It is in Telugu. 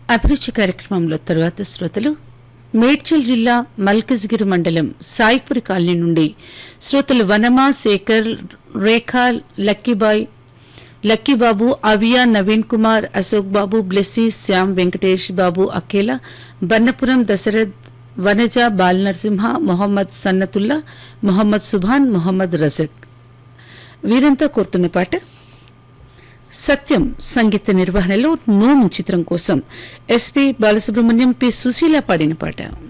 అభిరుచి కార్యక్రమంలో తరువాత శ్రోతలు మేడ్చల్ జిల్లా మల్కజ్గిరి మండలం సాయిపురి కాలనీ నుండి శ్రోతలు వనమా శేఖర్ రేఖా లక్కీబాయ్ లక్కీబాబు అవియా నవీన్ కుమార్ అశోక్ బాబు బ్లెస్సీ శ్యామ్ వెంకటేష్ బాబు అఖేలా బన్నపురం దశరథ్ వనజ బాల్ నరసింహ మొహమ్మద్ సన్నతుల్లా మొహమ్మద్ సుభాన్ మొహమ్మద్ రజక్ వీరంతా కోరుతున్న పాట సత్యం సంగీత నిర్వహణలో నోము చిత్రం కోసం ఎస్పి బాలసుబ్రహ్మణ్యం పి సుశీల పాడిన పాట